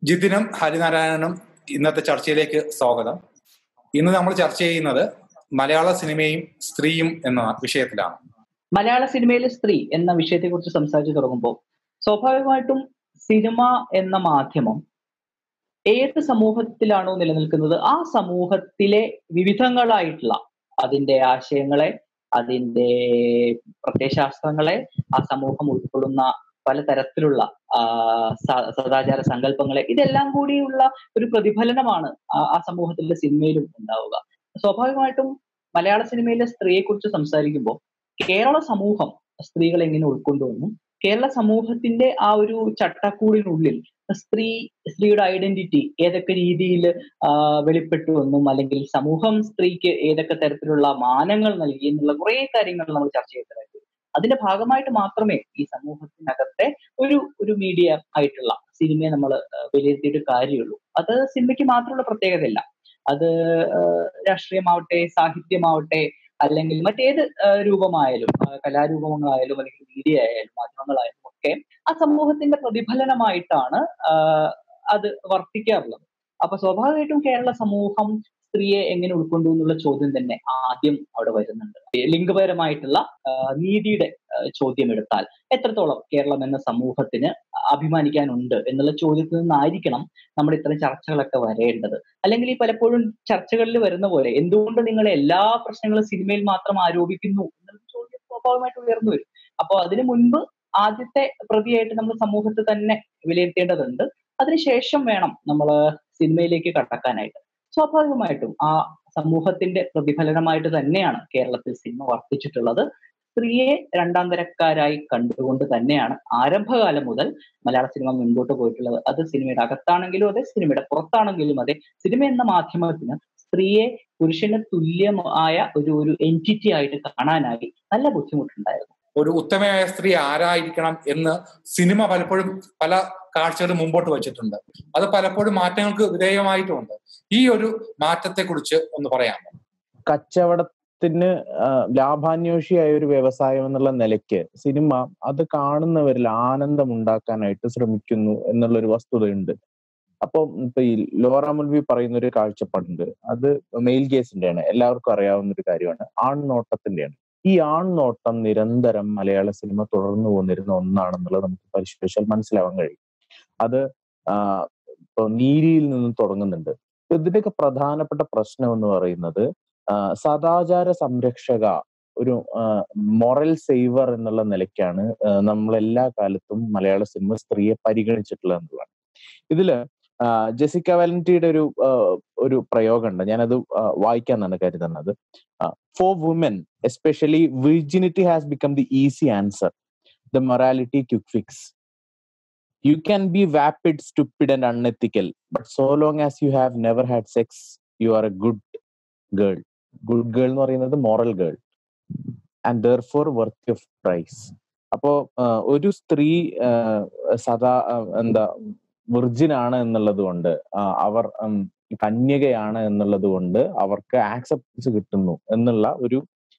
ജിതിനും ഹരിനാരായണനും ഇന്നത്തെ ചർച്ചയിലേക്ക് സ്വാഗതം ഇന്ന് നമ്മൾ ചർച്ച ചെയ്യുന്നത് മലയാള സിനിമയും സ്ത്രീയും എന്ന വിഷയത്തിലാണ് മലയാള സിനിമയിലെ സ്ത്രീ എന്ന വിഷയത്തെക്കുറിച്ച് സംസാരിച്ചു തുടങ്ങുമ്പോൾ സ്വാഭാവികമായിട്ടും സിനിമ എന്ന മാധ്യമം ഏത് സമൂഹത്തിലാണോ നിലനിൽക്കുന്നത് ആ സമൂഹത്തിലെ വിവിധങ്ങളായിട്ടുള്ള അതിന്റെ ആശയങ്ങളെ അതിന്റെ പ്രത്യയശാസ്ത്രങ്ങളെ ആ സമൂഹം ഉൾക്കൊള്ളുന്ന പലതരത്തിലുള്ള സദാചാര സങ്കല്പങ്ങളെ ഇതെല്ലാം കൂടിയുള്ള ഒരു പ്രതിഫലനമാണ് ആ സമൂഹത്തിലെ സിനിമയിലും ഉണ്ടാവുക സ്വാഭാവികമായിട്ടും മലയാള സിനിമയിലെ സ്ത്രീയെ കുറിച്ച് സംസാരിക്കുമ്പോൾ കേരള സമൂഹം സ്ത്രീകളെ എങ്ങനെ ഉൾക്കൊണ്ടുവന്നു കേരള സമൂഹത്തിന്റെ ആ ഒരു ചട്ടക്കൂടിനുള്ളിൽ സ്ത്രീ സ്ത്രീയുടെ ഐഡന്റിറ്റി ഏതൊക്കെ രീതിയിൽ വെളിപ്പെട്ടു എന്നും അല്ലെങ്കിൽ സമൂഹം സ്ത്രീക്ക് ഏതൊക്കെ തരത്തിലുള്ള മാനങ്ങൾ നൽകി എന്നുള്ള കുറെ കാര്യങ്ങൾ നമ്മൾ ചർച്ച ചെയ്തതായിട്ട് അതിന്റെ ഭാഗമായിട്ട് മാത്രമേ ഈ സമൂഹത്തിനകത്തെ ഒരു ഒരു മീഡിയ ആയിട്ടുള്ള സിനിമയെ നമ്മൾ വിലയിരുത്തിയിട്ട് കാര്യമുള്ളൂ അത് സിനിമയ്ക്ക് മാത്രമുള്ള പ്രത്യേകതയല്ല അത് രാഷ്ട്രീയമാവട്ടെ സാഹിത്യമാവട്ടെ അല്ലെങ്കിൽ മറ്റേത് രൂപമായാലും കലാരൂപങ്ങളായാലും അല്ലെങ്കിൽ മീഡിയ ആയാലും മാധ്യമങ്ങളായാലും ഒക്കെ ആ സമൂഹത്തിന്റെ പ്രതിഫലനമായിട്ടാണ് അത് വർത്തിക്കാറുള്ളത് അപ്പൊ സ്വാഭാവികമായിട്ടും കേരള സമൂഹം സ്ത്രീയെ എങ്ങനെ ഉൾക്കൊണ്ടു എന്നുള്ള ചോദ്യം തന്നെ ആദ്യം അവിടെ വരുന്നുണ്ട് ലിംഗപരമായിട്ടുള്ള നീതിയുടെ ചോദ്യം എടുത്താൽ എത്രത്തോളം കേരളം എന്ന സമൂഹത്തിന് അഭിമാനിക്കാനുണ്ട് എന്നുള്ള ചോദ്യത്തിൽ നിന്നായിരിക്കണം നമ്മുടെ ഇത്തരം ചർച്ചകളൊക്കെ വരേണ്ടത് അല്ലെങ്കിൽ ഈ പലപ്പോഴും ചർച്ചകളിൽ വരുന്ന പോലെ എന്തുകൊണ്ട് നിങ്ങൾ എല്ലാ പ്രശ്നങ്ങളും സിനിമയിൽ മാത്രം ആരോപിക്കുന്നു എന്നുള്ള ചോദ്യം സ്വാഭാവികമായിട്ട് ഉയർന്നു വരും അപ്പോൾ അതിനു മുൻപ് ആദ്യത്തെ പ്രതിയായിട്ട് നമ്മൾ സമൂഹത്തെ തന്നെ വിലയിരുത്തേണ്ടതുണ്ട് അതിനുശേഷം വേണം നമ്മൾ സിനിമയിലേക്ക് കടക്കാനായിട്ട് സ്വാഭാവികമായിട്ടും ആ സമൂഹത്തിന്റെ പ്രതിഫലനമായിട്ട് തന്നെയാണ് കേരളത്തിൽ സിനിമ വർത്തിച്ചിട്ടുള്ളത് സ്ത്രീയെ രണ്ടാം തരക്കാരായി കണ്ടുകൊണ്ട് തന്നെയാണ് ആരംഭകാലം മുതൽ മലയാള സിനിമ മുൻപോട്ട് പോയിട്ടുള്ളത് അത് സിനിമയുടെ അകത്താണെങ്കിലും അതെ സിനിമയുടെ പുറത്താണെങ്കിലും അതെ സിനിമ എന്ന മാധ്യമത്തിന് സ്ത്രീയെ പുരുഷന് തുല്യമായ ഒരു ഒരു എൻറ്റിറ്റി ആയിട്ട് കാണാനായി നല്ല ബുദ്ധിമുട്ടുണ്ടായിരുന്നു ഒരു ഉത്തമയായ സ്ത്രീ ആരായിരിക്കണം എന്ന് സിനിമ പലപ്പോഴും പല കാഴ്ചകളും മുമ്പോട്ട് വെച്ചിട്ടുണ്ട് അത് പലപ്പോഴും മാറ്റങ്ങൾക്ക് വിധേയമായിട്ടുമുണ്ട് ഈ ഒരു മാറ്റത്തെ കുറിച്ച് ഒന്ന് പറയാമോ കച്ചവടത്തിന് ലാഭാന്വേഷിയായ ഒരു വ്യവസായം എന്നുള്ള നിലയ്ക്ക് സിനിമ അത് കാണുന്നവരിൽ ആനന്ദം ഉണ്ടാക്കാനായിട്ട് ശ്രമിക്കുന്നു എന്നുള്ളൊരു വസ്തുതയുണ്ട് അപ്പം ഇപ്പൊ ഈ ലോറ മുൽവി പറയുന്ന ഒരു കാഴ്ചപ്പാടുണ്ട് അത് മെയിൽ കേസിന്റെയാണ് എല്ലാവർക്കും അറിയാവുന്ന ഒരു കാര്യമാണ് ആൺനോട്ടത്തിന്റെയാണ് ഈ ആൺനോട്ടം നിരന്തരം മലയാള സിനിമ തുടർന്നു പോന്നിരുന്ന ഒന്നാണെന്നുള്ളത് നമുക്ക് പരിശോധിച്ചാൽ മനസ്സിലാവാൻ കഴിയും അത് ഇപ്പൊ നീതിയിൽ നിന്നും തുടങ്ങുന്നുണ്ട് ഇതിന്റെയൊക്കെ പ്രധാനപ്പെട്ട പ്രശ്നം എന്ന് പറയുന്നത് സദാചാര സംരക്ഷക ഒരു മൊറൽ സേവർ എന്നുള്ള നിലയ്ക്കാണ് നമ്മൾ എല്ലാ കാലത്തും മലയാള സിനിമ സ്ത്രീയെ പരിഗണിച്ചിട്ടുള്ളത് എന്നുള്ളതാണ് ഇതില് ജെസിക്ക വാലന്റിയുടെ ഒരു ഒരു പ്രയോഗമുണ്ട് ഞാനത് വായിക്കാന്നാണ് കരുതുന്നത് for woman especially virginity has become the easy answer the morality quick fix you can be vapid stupid and unethical but so long as you have never had sex you are a good girl good girl എന്ന് പറയുന്നത് moral girl and therefore worth of price അപ്പോ ഒരു സ്ത്രീ സദാ എന്താ virgin ആണ് എന്നുള്ളത് കൊണ്ട് അവർ കന്യകയാണ് എന്നുള്ളത് കൊണ്ട് അവർക്ക് ആക്സെപ്റ്റൻസ് കിട്ടുന്നു എന്നുള്ള ഒരു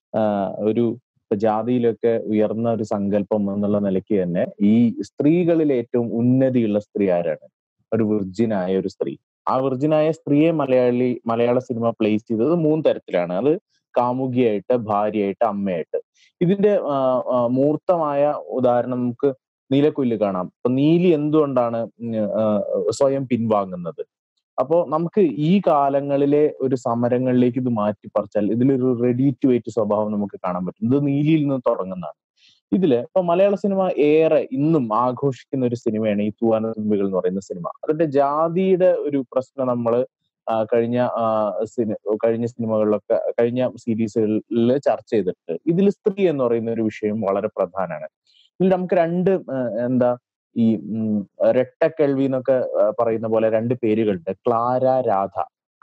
ഒരു ജാതിയിലൊക്കെ ഉയർന്ന ഒരു സങ്കല്പം എന്നുള്ള നിലയ്ക്ക് തന്നെ ഈ സ്ത്രീകളിൽ ഏറ്റവും ഉന്നതിയുള്ള സ്ത്രീ ആരാണ് ഒരു വിർജിനായ ഒരു സ്ത്രീ ആ വിർജിനായ സ്ത്രീയെ മലയാളി മലയാള സിനിമ പ്ലേസ് ചെയ്തത് മൂന്ന് തരത്തിലാണ് അത് കാമുകിയായിട്ട് ഭാര്യയായിട്ട് അമ്മയായിട്ട് ഇതിന്റെ മൂർത്തമായ ഉദാഹരണം നമുക്ക് നീലക്കുയില് കാണാം അപ്പൊ നീലി എന്തുകൊണ്ടാണ് സ്വയം പിൻവാങ്ങുന്നത് അപ്പോ നമുക്ക് ഈ കാലങ്ങളിലെ ഒരു സമരങ്ങളിലേക്ക് ഇത് മാറ്റിപ്പറിച്ചാൽ ഇതിലൊരു റെഡി ടു വെയിറ്റ് സ്വഭാവം നമുക്ക് കാണാൻ പറ്റും ഇത് നീലിയിൽ നിന്ന് തുടങ്ങുന്നതാണ് ഇതില് ഇപ്പൊ മലയാള സിനിമ ഏറെ ഇന്നും ആഘോഷിക്കുന്ന ഒരു സിനിമയാണ് ഈ തൂവാന തുമ്പികൾ എന്ന് പറയുന്ന സിനിമ അതിന്റെ ജാതിയുടെ ഒരു പ്രശ്നം നമ്മൾ കഴിഞ്ഞ കഴിഞ്ഞ സിനിമകളിലൊക്കെ കഴിഞ്ഞ സീരീസുകളിൽ ചർച്ച ചെയ്തിട്ട് ഇതിൽ സ്ത്രീ എന്ന് പറയുന്ന ഒരു വിഷയം വളരെ പ്രധാനമാണ് ഇതിൽ നമുക്ക് രണ്ട് എന്താ ഈ രട്ടക്കെൾവി എന്നൊക്കെ പറയുന്ന പോലെ രണ്ട് പേരുകളുണ്ട് ക്ലാര രാധ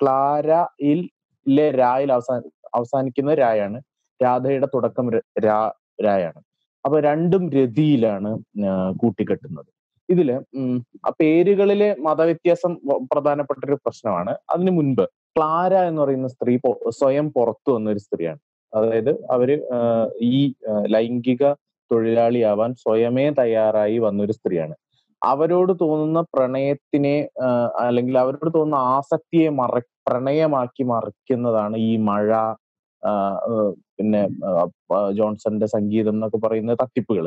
ക്ലാരയിലെ രായിൽ അവസാന അവസാനിക്കുന്ന രായാണ് രാധയുടെ തുടക്കം രാ രായാണ് അപ്പൊ രണ്ടും രതിയിലാണ് കൂട്ടിക്കെട്ടുന്നത് ഇതില് ആ പേരുകളിലെ മതവ്യത്യാസം പ്രധാനപ്പെട്ട ഒരു പ്രശ്നമാണ് അതിനു മുൻപ് ക്ലാര എന്ന് പറയുന്ന സ്ത്രീ സ്വയം പുറത്തു വന്ന ഒരു സ്ത്രീയാണ് അതായത് അവര് ഈ ലൈംഗിക തൊഴിലാളിയാവാൻ സ്വയമേ തയ്യാറായി വന്നൊരു സ്ത്രീയാണ് അവരോട് തോന്നുന്ന പ്രണയത്തിനെ അല്ലെങ്കിൽ അവരോട് തോന്നുന്ന ആസക്തിയെ മറ പ്രണയമാക്കി മറിക്കുന്നതാണ് ഈ മഴ പിന്നെ ജോൺസന്റെ സംഗീതം എന്നൊക്കെ പറയുന്ന തട്ടിപ്പുകൾ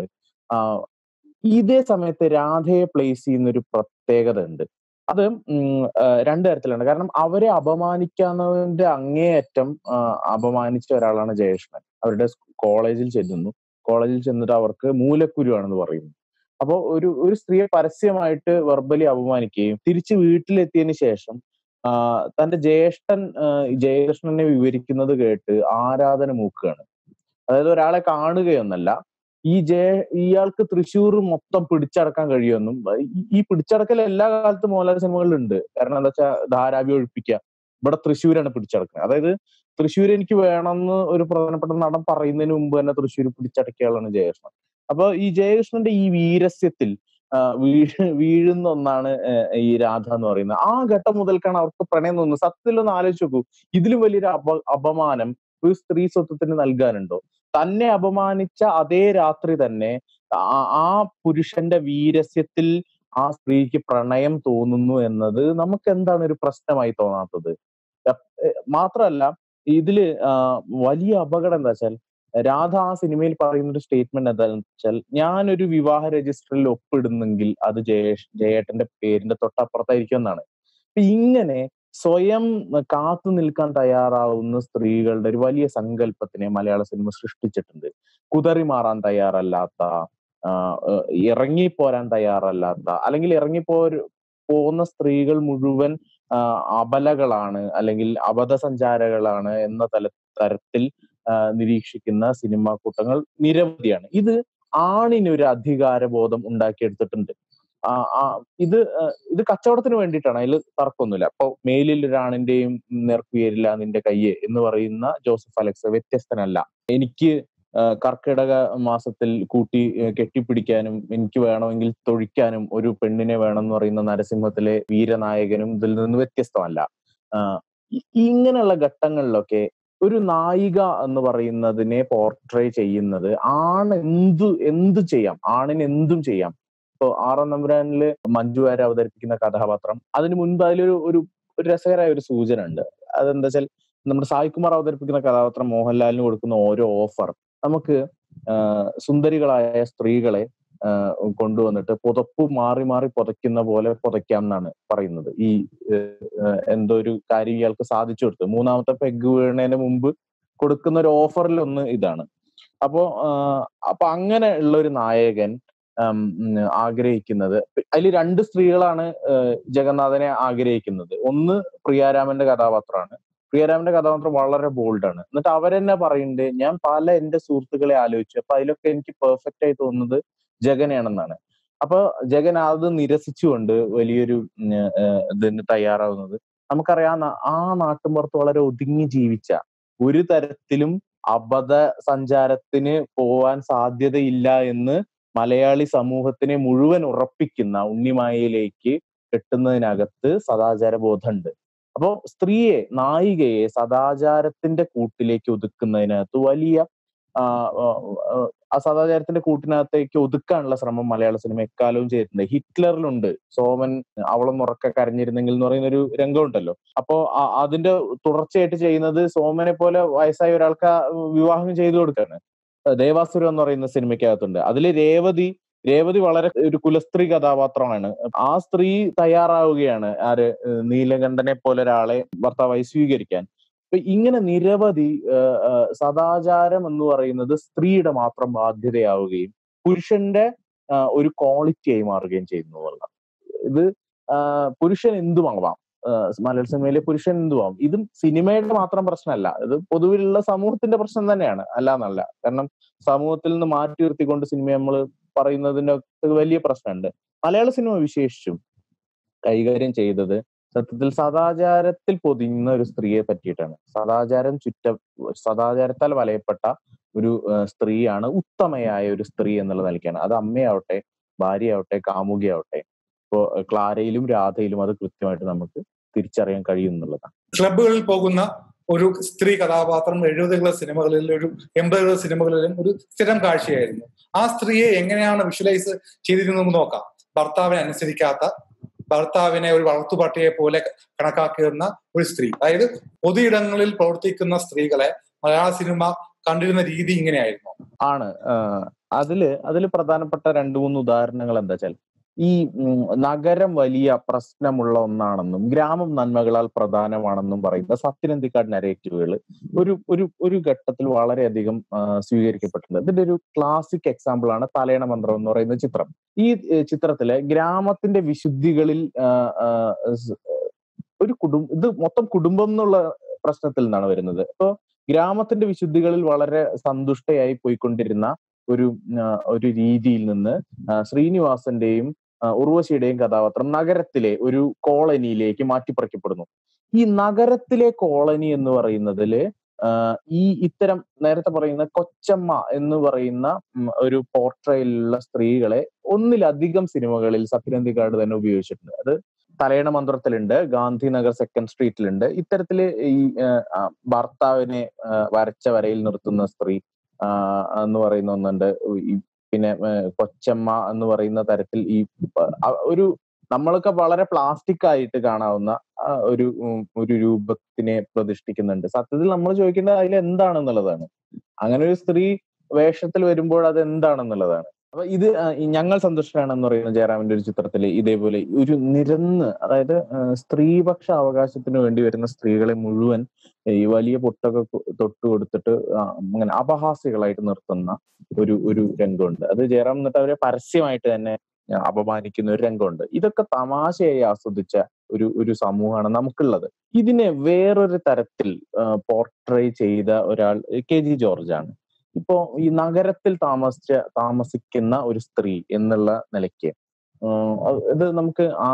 ഇതേ സമയത്ത് രാധയെ പ്ലേസ് ചെയ്യുന്ന ഒരു പ്രത്യേകത ഉണ്ട് അത് രണ്ടു തരത്തിലാണ് കാരണം അവരെ അപമാനിക്കാവുന്നതിന്റെ അങ്ങേയറ്റം അപമാനിച്ച ഒരാളാണ് ജയകൃഷ്ണൻ അവരുടെ കോളേജിൽ ചെല്ലുന്നു കോളേജിൽ ചെന്നിട്ട് അവർക്ക് മൂലക്കുരുവാണെന്ന് പറയുന്നു അപ്പോൾ ഒരു ഒരു സ്ത്രീയെ പരസ്യമായിട്ട് വെർബലി അപമാനിക്കുകയും തിരിച്ച് വീട്ടിലെത്തിയതിന് ശേഷം തന്റെ ജ്യേഷ്ഠൻ ജയകൃഷ്ണനെ വിവരിക്കുന്നത് കേട്ട് ആരാധന മൂക്കുകയാണ് അതായത് ഒരാളെ കാണുകയൊന്നല്ല ഈ ജയ ഇയാൾക്ക് തൃശ്ശൂർ മൊത്തം പിടിച്ചടക്കാൻ കഴിയുമെന്നും ഈ പിടിച്ചടക്കൽ എല്ലാ കാലത്തും മോഹൻലാൽ സിനിമകളിലും ഉണ്ട് കാരണം എന്താ വെച്ചാൽ ധാരാവി ഒഴിപ്പിക്കുക ഇവിടെ തൃശ്ശൂരാണ് പിടിച്ചടക്കുന്നത് അതായത് തൃശ്ശൂർ എനിക്ക് വേണമെന്ന് ഒരു പ്രധാനപ്പെട്ട നടൻ പറയുന്നതിന് മുമ്പ് തന്നെ തൃശ്ശൂർ പിടിച്ചടക്കിയ ആളാണ് ജയകൃഷ്ണൻ അപ്പൊ ഈ ജയകൃഷ്ണന്റെ ഈ വീരസ്യത്തിൽ വീഴ് വീഴുന്ന ഒന്നാണ് ഈ രാധ എന്ന് പറയുന്നത് ആ ഘട്ടം മുതൽക്കാണ് അവർക്ക് പ്രണയം തോന്നുന്നത് സത്യത്തിൽ ഒന്ന് ആലോചിച്ച് നോക്കൂ ഇതിലും വലിയൊരു അപ അപമാനം ഒരു സ്ത്രീ സ്വത്വത്തിന് നൽകാനുണ്ടോ തന്നെ അപമാനിച്ച അതേ രാത്രി തന്നെ ആ പുരുഷന്റെ വീരസ്യത്തിൽ ആ സ്ത്രീക്ക് പ്രണയം തോന്നുന്നു എന്നത് നമുക്ക് എന്താണ് ഒരു പ്രശ്നമായി തോന്നാത്തത് മാത്രമല്ല ഇതില് വലിയ അപകടം എന്താ വെച്ചാൽ രാധ ആ സിനിമയിൽ പറയുന്ന ഒരു സ്റ്റേറ്റ്മെന്റ് എന്താണെന്ന് വെച്ചാൽ ഞാനൊരു വിവാഹ രജിസ്റ്ററിൽ ഒപ്പിടുന്നെങ്കിൽ അത് ജയ ജയേട്ടന്റെ പേരിന്റെ തൊട്ടപ്പുറത്തായിരിക്കും എന്നാണ് ഇങ്ങനെ സ്വയം കാത്തു നിൽക്കാൻ തയ്യാറാവുന്ന സ്ത്രീകളുടെ ഒരു വലിയ സങ്കല്പത്തിനെ മലയാള സിനിമ സൃഷ്ടിച്ചിട്ടുണ്ട് കുതറി മാറാൻ തയ്യാറല്ലാത്ത ഇറങ്ങിപ്പോരാൻ തയ്യാറല്ലാത്ത അല്ലെങ്കിൽ ഇറങ്ങിപ്പോ പോകുന്ന സ്ത്രീകൾ മുഴുവൻ അബലകളാണ് അല്ലെങ്കിൽ അബദ്ധസഞ്ചാരകളാണ് എന്ന തല തരത്തിൽ നിരീക്ഷിക്കുന്ന സിനിമാ കൂട്ടങ്ങൾ നിരവധിയാണ് ഇത് ആണിനൊരു അധികാരബോധം ഉണ്ടാക്കിയെടുത്തിട്ടുണ്ട് ഇത് ഇത് കച്ചവടത്തിന് വേണ്ടിയിട്ടാണ് അതിൽ തർക്കമൊന്നുമില്ല അപ്പൊ മേലിൽ ഒരാണിന്റെയും നേർക്കുയരില്ല നിന്റെ കയ്യെ എന്ന് പറയുന്ന ജോസഫ് അലക്സ് വ്യത്യസ്തനല്ല എനിക്ക് കർക്കിടക മാസത്തിൽ കൂട്ടി കെട്ടിപ്പിടിക്കാനും എനിക്ക് വേണമെങ്കിൽ തൊഴിക്കാനും ഒരു പെണ്ണിനെ വേണം എന്ന് പറയുന്ന നരസിംഹത്തിലെ വീരനായകനും ഇതിൽ നിന്ന് വ്യത്യസ്തമല്ല ഇങ്ങനെയുള്ള ഘട്ടങ്ങളിലൊക്കെ ഒരു നായിക എന്ന് പറയുന്നതിനെ പോർട്രേ ചെയ്യുന്നത് ആണ് എന്തു എന്തു ചെയ്യാം ആണിന് എന്തും ചെയ്യാം ഇപ്പൊ ആറാം നമ്പുരാനില് മഞ്ജു വാര്യർ അവതരിപ്പിക്കുന്ന കഥാപാത്രം അതിന് മുൻപ് അതിലൊരു ഒരു ഒരു രസകരമായ ഒരു സൂചന ഉണ്ട് അതെന്താ വെച്ചാൽ നമ്മുടെ സായികുമാർ അവതരിപ്പിക്കുന്ന കഥാപാത്രം മോഹൻലാലിന് കൊടുക്കുന്ന ഓരോ ഓഫർ നമുക്ക് സുന്ദരികളായ സ്ത്രീകളെ കൊണ്ടുവന്നിട്ട് പുതപ്പ് മാറി മാറി പുതയ്ക്കുന്ന പോലെ പുതയ്ക്കാം എന്നാണ് പറയുന്നത് ഈ എന്തോ ഒരു കാര്യം ഇയാൾക്ക് സാധിച്ചു കൊടുത്തു മൂന്നാമത്തെ പെഗ് വീണതിന് മുമ്പ് കൊടുക്കുന്ന ഒരു ഓഫറിൽ ഒന്ന് ഇതാണ് അപ്പോ അപ്പൊ അങ്ങനെ ഉള്ള ഒരു നായകൻ ആഗ്രഹിക്കുന്നത് അതിൽ രണ്ട് സ്ത്രീകളാണ് ജഗന്നാഥനെ ആഗ്രഹിക്കുന്നത് ഒന്ന് പ്രിയാരാമന്റെ കഥാപാത്രമാണ് പ്രിയരാമന്റെ കഥാപാത്രം വളരെ ബോൾഡാണ് എന്നിട്ട് അവരെന്നെ പറയുന്നുണ്ട് ഞാൻ പല എന്റെ സുഹൃത്തുക്കളെ ആലോചിച്ചു അപ്പൊ അതിലൊക്കെ എനിക്ക് പെർഫെക്റ്റ് ആയി തോന്നുന്നത് ജഗനെയാണെന്നാണ് അപ്പൊ ജഗൻ അത് നിരസിച്ചുകൊണ്ട് വലിയൊരു ഇതിന് തയ്യാറാവുന്നത് നമുക്കറിയാം ആ നാട്ടുമ്പുറത്ത് വളരെ ഒതുങ്ങി ജീവിച്ച ഒരു തരത്തിലും അബദ്ധ സഞ്ചാരത്തിന് പോവാൻ സാധ്യതയില്ല എന്ന് മലയാളി സമൂഹത്തിനെ മുഴുവൻ ഉറപ്പിക്കുന്ന ഉണ്ണിമായയിലേക്ക് കെട്ടുന്നതിനകത്ത് സദാചാര ബോധമുണ്ട് അപ്പോ സ്ത്രീയെ നായികയെ സദാചാരത്തിന്റെ കൂട്ടിലേക്ക് ഒതുക്കുന്നതിനകത്ത് വലിയ ആ സദാചാരത്തിന്റെ കൂട്ടിനകത്തേക്ക് ഒതുക്കാനുള്ള ശ്രമം മലയാള സിനിമ എക്കാലവും ചെയ്തിട്ടുണ്ട് ഹിറ്റ്ലറിലുണ്ട് സോമൻ അവളൊന്ന് ഉറക്കെ കരഞ്ഞിരുന്നെങ്കിൽ എന്ന് പറയുന്ന ഒരു രംഗമുണ്ടല്ലോ അപ്പോ അതിന്റെ തുടർച്ചയായിട്ട് ചെയ്യുന്നത് സോമനെ പോലെ വയസ്സായ ഒരാൾക്ക് വിവാഹം ചെയ്തു കൊടുക്കാണ് ദേവാസുരം എന്ന് പറയുന്ന സിനിമയ്ക്കകത്തുണ്ട് അതിൽ രേവതി രേവതി വളരെ ഒരു കുലസ്ത്രീ കഥാപാത്രമാണ് ആ സ്ത്രീ തയ്യാറാവുകയാണ് ആര് നീലകണ്ഠനെ പോലെ ഒരാളെ ഭർത്താവായി സ്വീകരിക്കാൻ ഇങ്ങനെ നിരവധി സദാചാരം എന്ന് പറയുന്നത് സ്ത്രീയുടെ മാത്രം ബാധ്യതയാവുകയും പുരുഷന്റെ ഒരു ക്വാളിറ്റിയായി മാറുകയും ചെയ്യുന്നു എന്നുള്ള ഇത് പുരുഷൻ എന്തുമാവാം മലയാള സിനിമയിലെ പുരുഷൻ എന്തുമാവും ഇതും സിനിമയുടെ മാത്രം പ്രശ്നമല്ല ഇത് പൊതുവിലുള്ള സമൂഹത്തിന്റെ പ്രശ്നം തന്നെയാണ് അല്ല എന്നല്ല കാരണം സമൂഹത്തിൽ നിന്ന് മാറ്റി നിർത്തിക്കൊണ്ട് സിനിമ നമ്മൾ പറയുന്നതിന്റെ വലിയ പ്രശ്നമുണ്ട് മലയാള സിനിമ വിശേഷിച്ചും കൈകാര്യം ചെയ്തത് സത്യത്തിൽ സദാചാരത്തിൽ പൊതിഞ്ഞ ഒരു സ്ത്രീയെ പറ്റിയിട്ടാണ് സദാചാരം ചുറ്റ സദാചാരത്താൽ വലയപ്പെട്ട ഒരു സ്ത്രീയാണ് ഉത്തമയായ ഒരു സ്ത്രീ എന്നുള്ള നിലയ്ക്കാണ് അത് അമ്മയാവട്ടെ ഭാര്യയാവട്ടെ കാമുകിയാവട്ടെ ഇപ്പോ ക്ലാരയിലും രാധയിലും അത് കൃത്യമായിട്ട് നമുക്ക് തിരിച്ചറിയാൻ കഴിയും എന്നുള്ളതാണ് ക്ലബുകളിൽ പോകുന്ന ഒരു സ്ത്രീ കഥാപാത്രം എഴുപതുകളുടെ സിനിമകളിലും ഒരു എൺപതുകളുടെ സിനിമകളിലും ഒരു സ്ഥിരം കാഴ്ചയായിരുന്നു ആ സ്ത്രീയെ എങ്ങനെയാണ് വിഷ്വലൈസ് ചെയ്തിരുന്നത് നോക്കാം ഭർത്താവിനെ അനുസരിക്കാത്ത ഭർത്താവിനെ ഒരു വളർത്തുപട്ടിയെ പോലെ കണക്കാക്കുന്ന ഒരു സ്ത്രീ അതായത് പൊതുയിടങ്ങളിൽ പ്രവർത്തിക്കുന്ന സ്ത്രീകളെ മലയാള സിനിമ കണ്ടിരുന്ന രീതി ഇങ്ങനെയായിരുന്നു ആണ് ആഹ് അതില് അതില് പ്രധാനപ്പെട്ട രണ്ട് മൂന്ന് ഉദാഹരണങ്ങൾ എന്താ വെച്ചാൽ ഈ ഉം, നഗരം വലിയ പ്രശ്നമുള്ള ഒന്നാണെന്നും ഗ്രാമം നന്മകളാൽ പ്രധാനമാണെന്നും പറയുന്ന സത്യനന്ദിക്കാട് നരേറ്റീവുകൾ ഒരു ഒരു ഒരു ഘട്ടത്തിൽ വളരെയധികം ആഹ്, സ്വീകരിക്കപ്പെട്ടിട്ടുണ്ട് ഇതിന്റെ ഒരു ക്ലാസിക് എക്സാമ്പിൾ ആണ് തലയണ മന്ത്രം എന്ന് പറയുന്ന ചിത്രം ഈ ഏഹ്, ചിത്രത്തിലെ ഗ്രാമത്തിന്റെ വിശുദ്ധികളിൽ ആഹ്, ആഹ്, സ്- ഒരു കുടുംബം ഇത് മൊത്തം കുടുംബം എന്നുള്ള പ്രശ്നത്തിൽ നിന്നാണ് വരുന്നത് അപ്പോ ഗ്രാമത്തിന്റെ വിശുദ്ധികളിൽ വളരെ സന്തുഷ്ടയായി പോയിക്കൊണ്ടിരുന്ന ഒരു ആ, ഒരു രീതിയിൽ നിന്ന് ആ, ശ്രീനിവാസന്റെയും ആ, ഉർവശിയുടെയും കഥാപാത്രം നഗരത്തിലെ ഒരു കോളനിയിലേക്ക് മാറ്റിപ്പറിക്കപ്പെടുന്നു ഈ നഗരത്തിലെ കോളനി എന്ന് പറയുന്നതില് ആ, ഈ ഇത്തരം നേരത്തെ പറയുന്ന കൊച്ചമ്മ എന്ന് പറയുന്ന ഉം, ഒരു പോർട്രയിലുള്ള സ്ത്രീകളെ ഒന്നിലധികം സിനിമകളിൽ സത്യനന്ദിക്കാട് തന്നെ ഉപയോഗിച്ചിട്ടുണ്ട് അത് തലയണ മന്ത്രത്തിലുണ്ട് ഗാന്ധിനഗർ സെക്കൻഡ് സ്ട്രീറ്റിലുണ്ട് ഇത്തരത്തില് ഈ ആ, ആ, ഭർത്താവിനെ ആ, വരച്ച വരയിൽ നിർത്തുന്ന സ്ത്രീ ആ, എന്ന് പറയുന്ന ഒന്നുണ്ട് ഈ പിന്നെ ആ, കൊച്ചമ്മ എന്ന് പറയുന്ന തരത്തിൽ ഈ പ- അ- ഒരു നമ്മളൊക്കെ വളരെ പ്ലാസ്റ്റിക് ആയിട്ട് കാണാവുന്ന ആ, ഒരു ഉം, ഒരു രൂപത്തിനെ പ്രതിഷ്ഠിക്കുന്നുണ്ട് സത്യത്തിൽ നമ്മൾ ചോദിക്കേണ്ടത് അതിൽ എന്താണെന്നുള്ളതാണ് അങ്ങനെ ഒരു സ്ത്രീ വേഷത്തിൽ വരുമ്പോൾ അത് എന്താണെന്നുള്ളതാണ് അപ്പൊ ഇത് ആ, ഈ ഞങ്ങൾ സന്തുഷ്ടരാണെന്ന് പറയുന്ന ജയറാമിന്റെ ഒരു ചിത്രത്തിൽ ഇതേപോലെ ഒരു നിരന്ന് അതായത് ആ, സ്ത്രീപക്ഷ അവകാശത്തിന് വേണ്ടി വരുന്ന സ്ത്രീകളെ മുഴുവൻ ഈ വലിയ പൊട്ടൊക്കെ കൊ- തൊട്ട് കൊടുത്തിട്ട് ആ, അങ്ങനെ അപഹാസ്യകളായിട്ട് നിർത്തുന്ന ഒരു ഒരു രംഗമുണ്ട് അത് ജയറാം എന്നിട്ട് അവരെ പരസ്യമായിട്ട് തന്നെ ആ, അപമാനിക്കുന്ന ഒരു രംഗമുണ്ട് ഇതൊക്കെ തമാശയായി ആസ്വദിച്ച ഒരു ഒരു സമൂഹമാണ് നമുക്കുള്ളത് ഇതിനെ വേറൊരു തരത്തിൽ പോർട്രേ ചെയ്ത ഒരാൾ കെ ജി ജോർജ് ആണ് ഇപ്പോ ഈ നഗരത്തിൽ താമസിച്ച താമസിക്കുന്ന ഒരു സ്ത്രീ എന്നുള്ള നിലയ്ക്ക് ഉം, അത് ഇത് നമുക്ക് ആ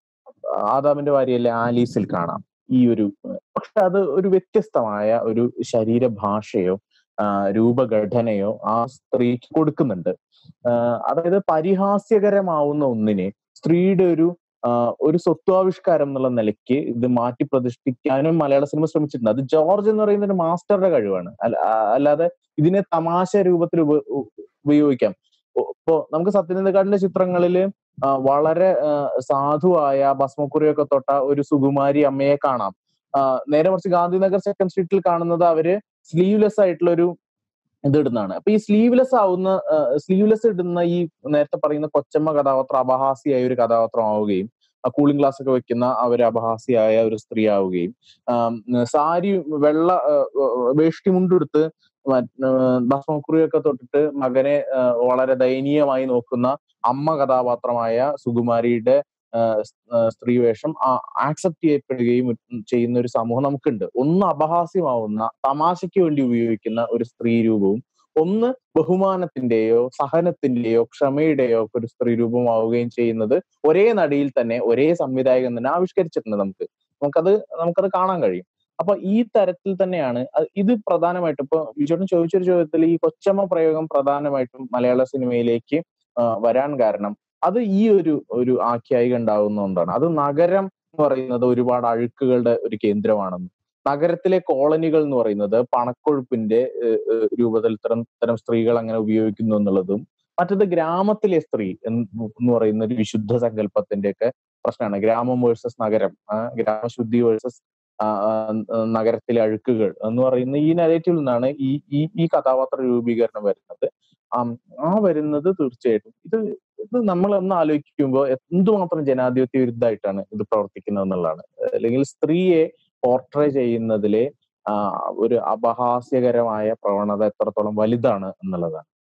ആദാമിന്റെ ഭാര്യയല്ലേ ആലീസിൽ കാണാം ഈ ഒരു പക്ഷെ അത് ഒരു വ്യത്യസ്തമായ ഒരു ശരീരഭാഷയോ ആ, രൂപഘടനയോ ആ സ്ത്രീക്ക് കൊടുക്കുന്നുണ്ട് ആ, അതായത് പരിഹാസ്യകരമാവുന്ന ഒന്നിനെ സ്ത്രീയുടെ ഒരു ആ, ഒരു സ്വത്വാവിഷ്കാരം എന്നുള്ള നിലയ്ക്ക് ഇത് മാറ്റി പ്രതിഷ്ഠിക്കാനും മലയാള സിനിമ ശ്രമിച്ചിട്ടുണ്ട് അത് ജോർജ് എന്ന് പറയുന്ന ഒരു മാസ്റ്ററുടെ കഴിവാണ് അല്ല- ആ, അല്ലാതെ ഇതിനെ തമാശ രൂപത്തിൽ ഉപ ഉ- ഉപയോഗിക്കാം ഒ- ഇപ്പോ നമുക്ക് സത്യനന്ദക്കാടിന്റെ ചിത്രങ്ങളില് ആ, വളരെ ആ, സാധുവായ ഭസ്മക്കുറിയൊക്കെ തൊട്ട ഒരു സുകുമാരി അമ്മയെ കാണാം ആ, നേരെ മറിച്ച് ഗാന്ധിനഗർ സെക്കൻഡ് സ്ട്രീറ്റിൽ കാണുന്നത് അവര് സ്ലീവ്ലെസ് ആയിട്ടുള്ള ഒരു ഇത് ഇടുന്നതാണ് അപ്പൊ ഈ സ്ലീവ്ലെസ് ആവുന്ന സ്ലീവ്ലെസ് ഇടുന്ന ഈ നേരത്തെ പറയുന്ന കൊച്ചമ്മ കഥാപാത്രം അപഹാസിയായ ഒരു കഥാപാത്രം ആവുകയും കൂളിംഗ് ഗ്ലാസ് ഒക്കെ വെക്കുന്ന അവർ അപഹാസിയായ ഒരു സ്ത്രീ ആവുകയും ആം, സാരി വെള്ള ആ, വേഷ്ടി മുണ്ടെടുത്ത് ഭസ്മക്കുറിയൊക്കെ തൊട്ടിട്ട് മകനെ ആ, വളരെ ദയനീയമായി നോക്കുന്ന അമ്മ കഥാപാത്രമായ സുകുമാരിയുടെ ആ, സ്- ആ, സ്ത്രീവേഷം ആക്സെപ്റ്റ് ചെയ്യപ്പെടുകയും ചെയ്യുന്ന ഒരു സമൂഹം നമുക്കുണ്ട് ഒന്ന് അപഹാസ്യമാവുന്ന തമാശയ്ക്ക് വേണ്ടി ഉപയോഗിക്കുന്ന ഒരു സ്ത്രീ രൂപവും ഒന്ന് ബഹുമാനത്തിന്റെയോ സഹനത്തിന്റെയോ ക്ഷമയുടെയോ ഒക്കെ ഒരു സ്ത്രീ രൂപമാവുകയും ചെയ്യുന്നത് ഒരേ നടിയിൽ തന്നെ ഒരേ സംവിധായകൻ തന്നെ ആവിഷ്കരിച്ചിട്ടുണ്ട് നമുക്ക് നമുക്കത് നമുക്കത് കാണാൻ കഴിയും അപ്പൊ ഈ തരത്തിൽ തന്നെയാണ് അത് ഇത് പ്രധാനമായിട്ടും ഇപ്പൊ വിജോട്ടൻ ചോദിച്ചൊരു ചോദ്യത്തിൽ ഈ കൊച്ചമ്മ പ്രയോഗം പ്രധാനമായിട്ടും മലയാള സിനിമയിലേക്ക് ആ, വരാൻ കാരണം അത് ഈ ഒരു ഒരു ആഖ്യായിക ഉണ്ടാവുന്ന ഒന്നാണ് അത് നഗരം എന്ന് പറയുന്നത് ഒരുപാട് അഴുക്കുകളുടെ ഒരു കേന്ദ്രമാണെന്ന് നഗരത്തിലെ കോളനികൾ എന്ന് പറയുന്നത് പണക്കൊഴുപ്പിന്റെ ഏഹ്, ഏഹ്, രൂപത്തിൽ ഇത്തരം ഇത്തരം സ്ത്രീകൾ അങ്ങനെ ഉപയോഗിക്കുന്നു എന്നുള്ളതും മറ്റത് ഗ്രാമത്തിലെ സ്ത്രീ എന്ന് എന്ന് പറയുന്ന ഒരു വിശുദ്ധ സങ്കല്പത്തിന്റെ ഒക്കെ പ്രശ്നമാണ് ഗ്രാമം വേഴ്സസ് നഗരം ആ, ഗ്രാമശുദ്ധി വേഴ്സസ് നഗരത്തിലെ അഴുക്കുകൾ എന്ന് പറയുന്ന ഈ നെഗറ്റീവിൽ നിന്നാണ് ഈ ഈ ഈ കഥാപാത്ര രൂപീകരണം വരുന്നത് ആം, ആ വരുന്നത് തീർച്ചയായിട്ടും ഇത് ഇത് നമ്മൾ ഒന്ന് ആലോചിക്കുമ്പോൾ എന്തുമാത്രം ജനാധിപത്യ വിരുദ്ധമായിട്ടാണ് ഇത് പ്രവർത്തിക്കുന്നത് എന്നുള്ളതാണ് അല്ലെങ്കിൽ സ്ത്രീയെ പോർട്രേ ചെയ്യുന്നതിലെ ആ, ഒരു അപഹാസ്യകരമായ പ്രവണത എത്രത്തോളം വലുതാണ് എന്നുള്ളതാണ്